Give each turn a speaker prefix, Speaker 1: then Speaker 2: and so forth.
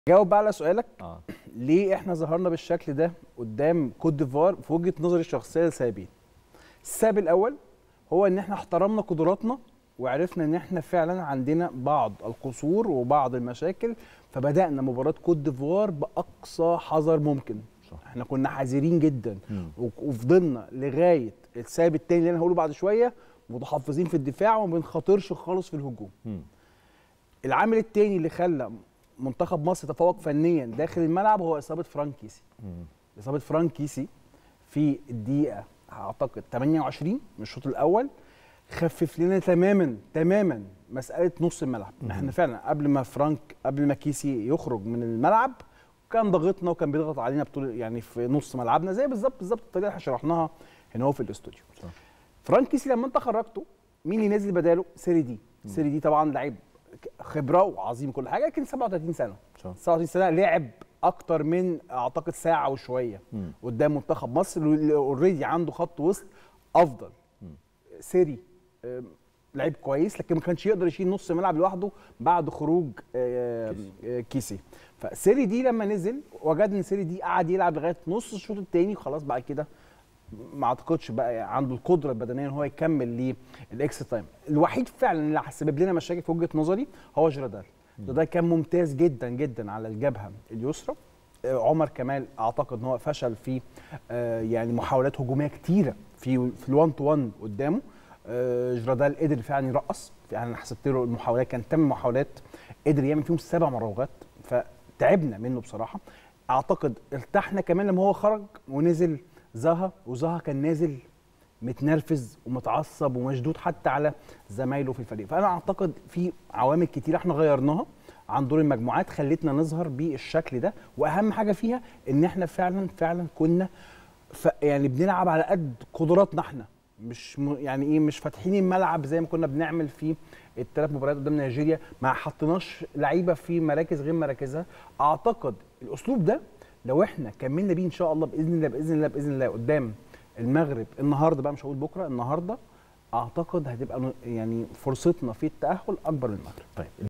Speaker 1: جاوب بقى على سؤالك
Speaker 2: اه
Speaker 1: ليه احنا ظهرنا بالشكل ده قدام كوت ديفوار في وجهه نظري الشخصيه لسببين السبب الاول هو ان احنا احترمنا قدراتنا وعرفنا ان احنا فعلا عندنا بعض القصور وبعض المشاكل فبدانا مباراه كوت ديفوار باقصى حذر ممكن
Speaker 2: صح.
Speaker 1: احنا كنا حذرين جدا
Speaker 2: مم.
Speaker 1: و- وفضلنا لغايه السبب التاني اللي انا هقوله بعد شويه متحفظين في الدفاع وما بنخاطرش خالص في الهجوم
Speaker 2: مم.
Speaker 1: العامل التاني اللي خلى منتخب مصر يتفوق فنيا داخل الملعب هو اصابه فرانك كيسي
Speaker 2: مم.
Speaker 1: اصابه فرانك كيسي في الدقيقه اعتقد 28 من الشوط الاول خفف لنا تماما تماما مساله نص الملعب
Speaker 2: مهم.
Speaker 1: احنا فعلا قبل ما فرانك قبل ما كيسي يخرج من الملعب كان ضاغطنا وكان بيضغط علينا بطول يعني في نص ملعبنا زي بالظبط بالظبط الطريقه اللي احنا شرحناها هنا هو في الاستوديو
Speaker 2: صح.
Speaker 1: فرانك كيسي لما انت خرجته مين اللي نازل بداله سيري دي سيري دي طبعا لعيب خبره وعظيم كل حاجه لكن 37 سنه
Speaker 2: صح
Speaker 1: 37 سنه لعب اكتر من اعتقد ساعه وشويه
Speaker 2: مم.
Speaker 1: قدام منتخب مصر اللي اوريدي عنده خط وسط افضل
Speaker 2: مم.
Speaker 1: سيري آم، لعيب كويس لكن ما كانش يقدر يشيل نص ملعب لوحده بعد خروج آم، آه، كيسي فسيري دي لما نزل وجدنا ان سيري دي قعد يلعب لغايه نص الشوط الثاني خلاص بعد كده ما اعتقدش بقى عنده القدره البدنيه ان هو يكمل للاكس تايم الوحيد فعلا اللي سبب لنا مشاكل في وجهه نظري هو جرادال جرادال كان ممتاز جدا جدا على الجبهه اليسرى آه، عمر كمال اعتقد ان هو فشل في آه، يعني محاولات هجوميه كتيره في في ال1 تو 1 قدامه آه، جرادال قدر فعلا يرقص يعني انا حسبت له المحاولات كان ثمان محاولات قدر يعمل فيهم سبع مراوغات فتعبنا منه بصراحه اعتقد ارتحنا كمان لما هو خرج ونزل زها وزها كان نازل متنرفز ومتعصب ومشدود حتى على زمايله في الفريق فانا اعتقد في عوامل كتير احنا غيرناها عن دور المجموعات خلتنا نظهر بالشكل ده واهم حاجه فيها ان احنا فعلا فعلا كنا ف يعني بنلعب على قد قدراتنا احنا مش م يعني ايه مش فاتحين الملعب زي ما كنا بنعمل في الثلاث مباريات قدام نيجيريا ما حطيناش لعيبه في مراكز غير مراكزها اعتقد الاسلوب ده لو احنا كملنا بيه ان شاء الله باذن الله باذن الله باذن الله قدام المغرب النهارده بقى مش هقول بكره النهارده اعتقد هتبقى ن- يعني فرصتنا في التاهل اكبر من المغرب
Speaker 2: طيب